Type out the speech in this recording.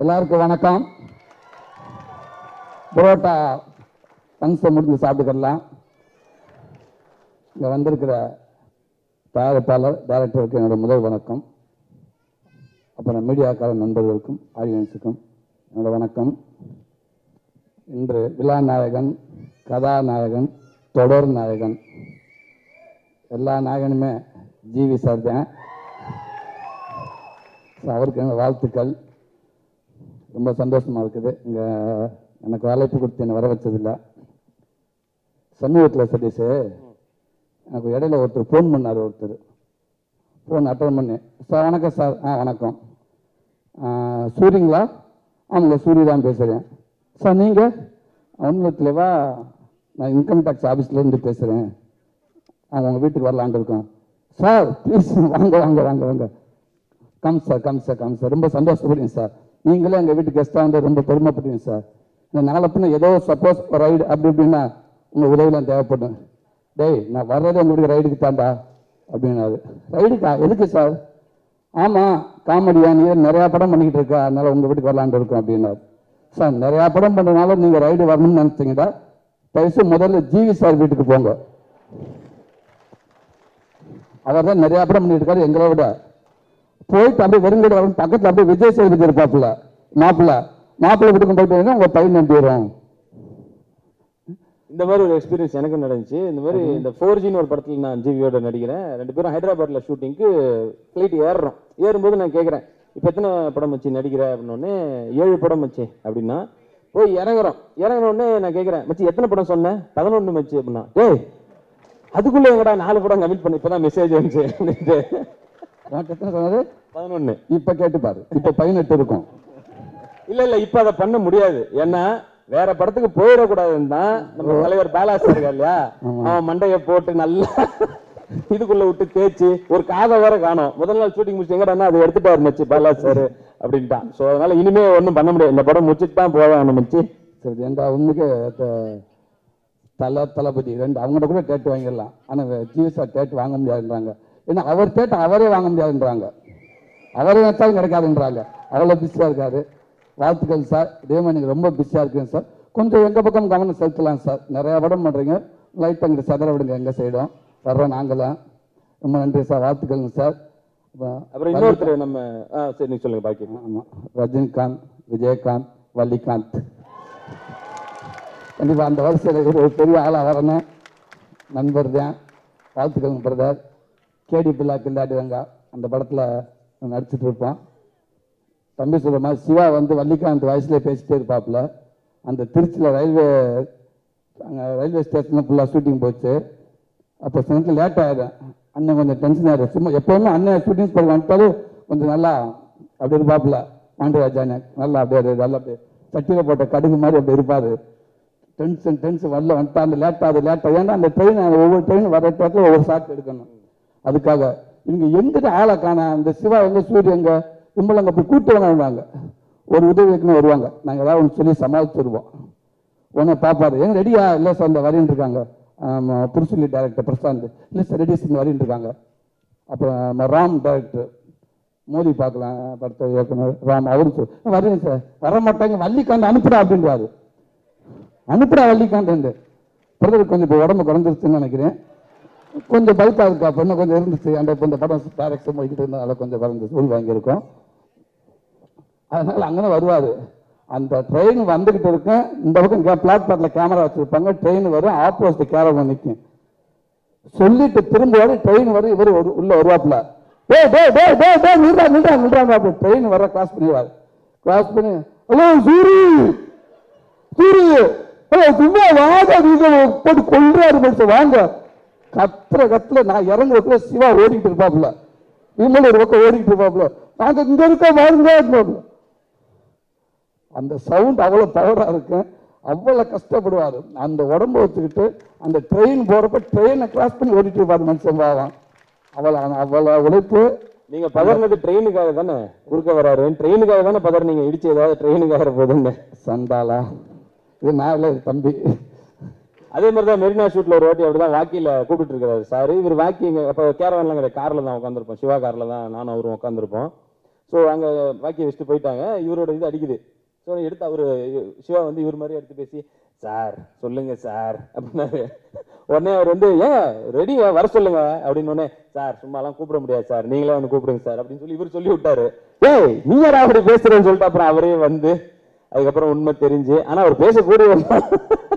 எல்லாருக்கும் வணக்கம் புரோட்டா ஃபங்க்ஷன் முடிஞ்சு சாப்பிட்டுக்கலாம் இங்கே வந்திருக்கிற தயாரிப்பாளர் டைரக்டருக்கு என்னோட முதல் வணக்கம் அப்புறம் மீடியாக்கார நண்பர்களுக்கும் ஆடியன்ஸுக்கும் என்னோட வணக்கம் இன்று விழா நாயகன் கதாநாயகன் தொடர் நாயகன் எல்லா நாயகனுமே ஜிவி சார் தான் So, அவருக்கு எங்கள் வாழ்த்துக்கள் ரொம்ப சந்தோஷமாக இருக்குது இங்கே எனக்கு அழைப்பு கொடுத்து என்னை வர வச்சதில்லை சமீபத்தில் சதீஷ் எனக்கு இடையில ஒருத்தர் ஃபோன் பண்ணார் ஒருத்தர் ஃபோன் அட்டன் பண்ணி சார் வணக்கம் சார் ஆ வணக்கம் ஆ, சூரிங்களா ஆமாங்க சூரி தான் பேசுகிறேன் சார் நீங்கள் ஒன்றுத்துலேவா நான் இன்கம் டேக்ஸ் ஆஃபீஸ்லேருந்து பேசுகிறேன் அவங்க உங்கள் வீட்டுக்கு வரலான்னு இருக்கோம் சார் ப்ளீஸ் வாங்க வாங்க வாங்க வாங்க come sir come sir come sir ரொம்ப சந்தோஷப்படுங்க சார் நீங்களே எங்கள் வீட்டுக்கு கெஸ்ட்டாக வந்து ரொம்ப பெருமைப்படுவீங்க சார் இந்த நாளை பின்ன ஏதோ சப்போஸ் ரைடு அப்படி இப்படின்னா உங்கள் உதவிலாம் தேவைப்படும் டேய் நான் வர்றதே உங்கள் வீட்டுக்கு ரைடுக்கு தாண்டா அப்படின்னாரு ரைடுக்கா எதுக்கு சார் ஆமாம் காமெடியா நீ நிறையா படம் பண்ணிக்கிட்டு இருக்கா அதனால உங்கள் வீட்டுக்கு வரலான்னு இருக்கோம் அப்படின்னாரு சார் நிறையா படம் பண்ணுறதுனால நீங்கள் ரைடு வரணும்னு நினச்சிங்கடா தயவுசு முதல்ல ஜிவி சார் வீட்டுக்கு போங்க அவர் தான் நிறையா படம் பண்ணிட்டு இருக்காரு எங்களை விட போயிட்டு அப்படியே வெறுங்கடை வரும் பக்கத்தில் அப்படியே விஜய் சேதுபதி இருப்பாப்புல மாப்பிள்ள மாப்பிள்ளை வீட்டுக்கு போயிட்டு வந்தா உங்க பையன் நம்பி வரும் இந்த மாதிரி ஒரு எக்ஸ்பீரியன்ஸ் எனக்கு நடந்துச்சு இந்த மாதிரி இந்த ஃபோர் ஜின்னு ஒரு படத்தில் நான் ஜிவியோட நடிக்கிறேன் ரெண்டு பேரும் ஹைதராபாத்ல ஷூட்டிங்க்கு ஃப்ளைட் ஏறுறோம் ஏறும்போது நான் கேட்குறேன் இப்போ எத்தனை படம் வச்சு நடிக்கிற அப்படின்னோடனே ஏழு படம் வச்சு அப்படின்னா போய் இறங்குறோம் இறங்குனோடனே நான் கேட்குறேன் மச்சி எத்தனை படம் சொன்னேன் பதினொன்று மச்சி அப்படின்னா ஏய் அதுக்குள்ளே எங்கடா நாலு படம் கமிட் பண்ணி இப்போதான் மெசேஜ் வந்துச்சு அப்படின்ட்டு உனக்கு எத்தனை சொன்னது பதினொன்று இப்ப கேட்டு பாரு இப்ப பதினெட்டு இருக்கும் இல்ல இல்ல இப்ப அதை பண்ண முடியாது ஏன்னா வேற படத்துக்கு போயிடக்கூடாதுன்னு தான் நம்ம தலைவர் பாலாஸ் இருக்கா இல்லையா அவன் மண்டைய போட்டு நல்லா இதுக்குள்ள விட்டு தேய்ச்சி ஒரு காதை வேற காணோம் முதல் நாள் ஷூட்டிங் முடிச்சு எங்கடா அதை எடுத்துட்டாரு மச்சி பாலாஸ் சார் அப்படின்ட்டான் சோ அதனால இனிமே ஒண்ணும் பண்ண முடியாது இந்த படம் முடிச்சுட்டு தான் போவேன் மச்சி சரி ஏண்டா உண்மைக்கு த- தல தளபதி ரெண்டு அவங்கள்ட்ட கூட டேட்டு வாங்கிடலாம் ஆனா ஜிவி சார் டேட்டு வாங்க முடியாதுன்றாங்க ஏன்னா அவர் டேட்டு அவரே வாங்க முடியாதுன்றாங்க அவரே வச்சாலும் கிடைக்காதுன்றாங்க அவ்வளோ பிஸியாக இருக்காரு வாழ்த்துக்கள் சார் இதே மாதிரி நீங்கள் ரொம்ப பிஸியாக இருக்குங்க சார் கொஞ்சம் எங்கள் பக்கம் கவனம் செலுத்தலாம் சார் நிறையா படம் பண்ணுறீங்க லைட்டாக இங்கிட்டு சதற விடுங்க எங்கள் சைடும் வர்றோம் நாங்களாம் ரொம்ப நன்றி சார் வாழ்த்துக்கள்ங்க சார் அப்புறம் இன்னொருத்தர் நம்ம ஆ சரி நீங்க சொல்லுங்க பாக்கி ஆமாம் ரஜினிகாந்த் விஜயகாந்த் வள்ளிகாந்த் கண்டிப்பாக அந்த வரிசையில் ஒரு பெரிய ஆளாக வரணும் நண்பர் தான் வாழ்த்துக்கள் பிரதர் கேடி பிள்ளா கில்லாடுவாங்க அந்த படத்தில் நடிச்சிட்டு இருப்போம் தம்பி சொல்ற மாதிரி சிவா வந்து வள்ளிகாந்த் வயசுல பேசிட்டே இருப்பாப்புல அந்த திருச்சியில் ரயில்வே அங்கே ரயில்வே ஸ்டேஷனில் ஃபுல்லாக ஷூட்டிங் போச்சு அப்போ சில லேட் ஆகிடும் அண்ணன் கொஞ்சம் டென்ஷன் ஆகிடும் சும்மா எப்போவுமே அண்ணன் ஷூட்டிங் ஸ்பாட் வந்துட்டாலும் கொஞ்சம் நல்லா அப்படி இருப்பாப்புல பாண்டியராஜானே நல்லா அப்படியே அது நல்லா அப்படியே சட்டியில் போட்ட கடுகு மாதிரி அப்படி இருப்பார் டென்ஷன் டென்ஷன் வரல வந்துட்டா அந்த லேட் ஆகுது லேட் ஆகுது ஏன்னா அந்த ட்ரெயின் ஒவ்வொரு ட்ரெயின் வர இடத்துல ஒவ்வொரு ஷாட் எடுக்கணும் அதுக்காக இவங்க எங்கிட்ட ஆளை காணா அந்த சிவா எங்க சூரிய எங்க இவங்களை அங்கே போய் கூட்டு வாங்க ஒரு உதவிக்குன்னு வருவாங்க நாங்கள் ஏதாவது ஒன்று சொல்லி சமாளிச்சிருவோம் உடனே பார்ப்பாரு ஏங்க ரெடியா இல்லை சார் இந்த வரின்னு இருக்காங்க ஆமாம் புருஷலி டைரக்டர் பிரசாந்த் இல்லை சார் ரெடி சார் வரின்னு இருக்காங்க அப்புறம் நம்ம ராம் டைரக்டர் மோடி பார்க்கலாம் படத்தை இயக்குனர் ராம் அவரு சொல் வரேன் சார் வர மாட்டாங்க வள்ளிக்காந்து அனுப்புடா அப்படின்றாரு அனுப்புடா வள்ளிக்காண்டு பிரதர் கொஞ்சம் இப்போ உடம்பு குறைஞ்சிருச்சுன்னு நினைக்கிறேன் கொஞ்சம் பல்கா இருக்கா அப்போ இன்னும் கொஞ்சம் இருந்துச்சு அந்த இப்போ இந்த படம் டைரக்ஷன் போய்கிட்டு இருந்ததால கொஞ்சம் குறைஞ்சிச்சு உள் வாங்கியிருக்கோம் அதனால அங்கே வருவார் அந்த ட்ரெயின் வந்துகிட்டு இருக்கும் இந்த பக்கம் பிளாட்ஃபார்ம்ல கேமரா வச்சிருப்பாங்க ட்ரெயின் வரும் ஆப்போசிட் கேரவன் நிற்கும் சொல்லிட்டு திரும்ப வர ட்ரெயின் வரும் இவர் ஒரு- உள்ள வருவாப்புல டே டே டே டே டே நில்றா நில்றா நில்றாங்க அப்படி ட்ரெயின் வர கிராஸ் பண்ணிடுவார் கிராஸ் பண்ணி ஹலோ சூரி சூரி ஹலோ சும்மா வாங்க நீங்க போட்டு கொள்றாரு மனுஷன் வாங்க கத்துற கத்துல நான் இறங்குறதுக்குள்ள சிவா ஓடிக்கிட்டு இருப்பாப்புல விமல் ஒரு பக்கம் ஓடிக்கிட்டு இருப்பாப்புல நாங்க இங்க இருக்க வாங்க இருப்பாப்புல அந்த சவுண்ட் அவ்வளோ பவராக இருக்கும் அவ்வளோ கஷ்டப்படுவார் அந்த உடம்பு வச்சுக்கிட்டு அந்த ட்ரெயின் போகிறப்ப ட்ரெயினை கிராஸ் பண்ணி ஓடிட்டு இருப்பார் மனுஷன் பாவம் அவ்வளோ அவ்வளோ உழைப்பு நீங்க பதறினது ட்ரெயினுக்காக தானே குறுக்க வராரு ட்ரெயினுக்காக தானே பதறினீங்க இடிச்சு ஏதாவது ட்ரெயினுக்காக போதுன்னு சண்டாளா இது நான் இல்லை இது தம்பி அதே மாதிரி தான் மெரினா ஷூட்ல ஒரு வாட்டி அப்படிதான் வாக்கியில கூப்பிட்டு இருக்காரு சார் இவர் வாக்கி இங்க அப்போ கேரவன்லாம் கிடையாது கார்ல தான் உட்காந்துருப்போம் சிவா கார்ல தான் நானும் அவரும் உட்காந்துருப்போம் ஸோ அங்கே வாக்கிய வச்சுட்டு போயிட்டாங்க இவரோட இது அடிக்குது ஸோ எடுத்து அவர் சிவா வந்து இவர் மாதிரி எடுத்து பேசி சார் சொல்லுங்க சார் அப்படின்னாரு உடனே அவர் வந்து ஏன் ரெடிங்க வர சொல்லுங்க அப்படின்னு உடனே சார் சும்மாலாம் கூப்பிட முடியாது சார் நீங்களே வந்து கூப்பிடுங்க சார் அப்படின்னு சொல்லி இவர் சொல்லி விட்டாரு ஏய் நீ யாரா அப்படி பேசுறேன்னு சொல்லிட்டு அப்புறம் அவரே வந்து அதுக்கப்புறம் உண்மை தெரிஞ்சு ஆனா அவர் பேசக்கூடிய